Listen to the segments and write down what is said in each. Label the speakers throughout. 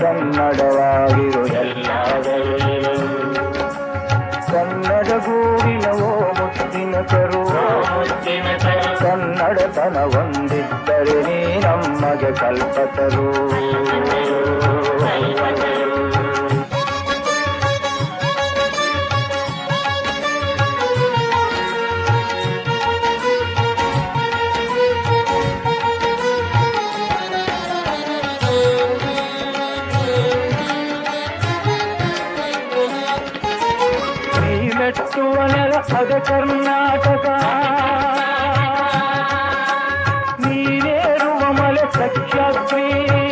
Speaker 1: ಕನ್ನಡವಾಗಿರು ಎಲ್ಲಾದರೂ ಕನ್ನಡ ಗೂಡಿನ ಓ ಮುತ್ತಿನ ಕರು ಕನ್ನಡತನ ಒಂದಿದ್ದರೆ ನೀ ನಮಗೆ ಕಲ್ಪತರು ನೀ ಮೆಟ್ಟುವ ನೆಲ ಅದ ಕರ್ನಾಟಕ ನೀನೇರುವ ಮಲೆ ಸಖ್ಯಾದ್ರಿ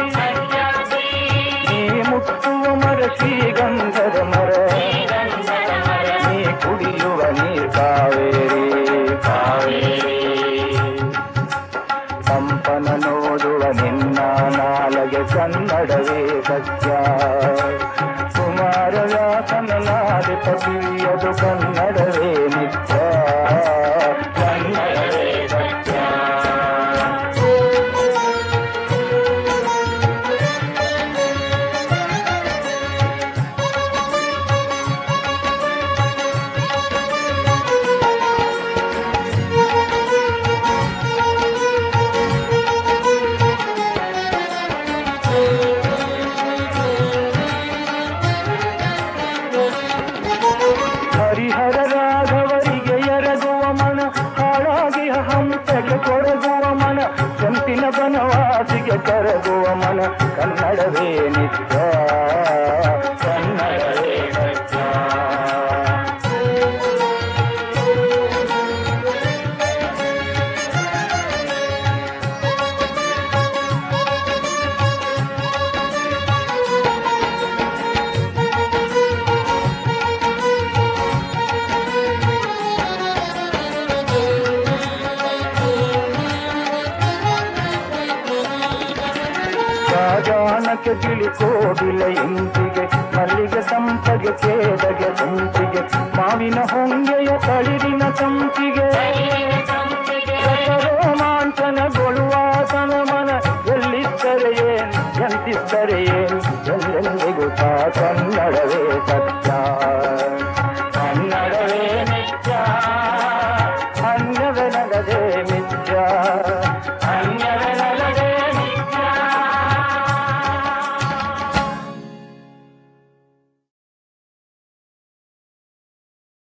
Speaker 1: ನೀ ಮುಟ್ಟುವ ಮರ ಶ್ರೀಗಂಧದ ಮರ ನೀ ಕುಡಿಯುವ ನೀರ್ ಕಾವೇರಿ ಕಾವೇರಿ ಕಂಪನ ನೋಡುವ ನಿನ್ನ ನಾಲಗೆ ಕನ್ನಡವೇ ಸತ್ಯ ಕುಮಾರವ್ಯಾಸನ ನಾದೆ ಪತಿಯದು ಕನ್ನಡವೇ ನಿತ್ಯ ಕನ್ನಡವೇ ಸತ್ಯ ಹರಿಹರ ರಾಘವರಿಗೆ ಎರಗುವ ಮನ ಹಾಳಾಗಿ ಹಂಸಗೆ ಕೊರಗುವ ಮನ ಸಂತಿನ ಬನವಾಸಿಗೆ ಕರಗುವ ಮನ ಕನ್ನಡವೇ ನಿತ್ಯ ಕನ್ನಡವೇ ಸತ್ಯ ರಾಜಾನಕ್ಕೆ ತಿಳಿ ಕೋಗಿಲ ಇಂಚಿಗೆ ಮಲ್ಲಿಗೆ ಸಂಪಗೆ ಕೇದಗೆ ಸಂಚಿಗೆ ಮಾವಿನ ಹೊಂಗೆಯ ತಳಿರಿನ ಸಂಚಿಗೆ ರೋಮಾಂಚನಗೊಳ್ಳುವಾತನ ಮನ ಎಲ್ಲಿದ್ದರೆ ಏನ್ ಎಂತಿದ್ದರೆ ಏನ್ ಎಲ್ಲೆಂದಿಗೂ ತಾ ಕನ್ನಡವೇ ಸತ್ಯ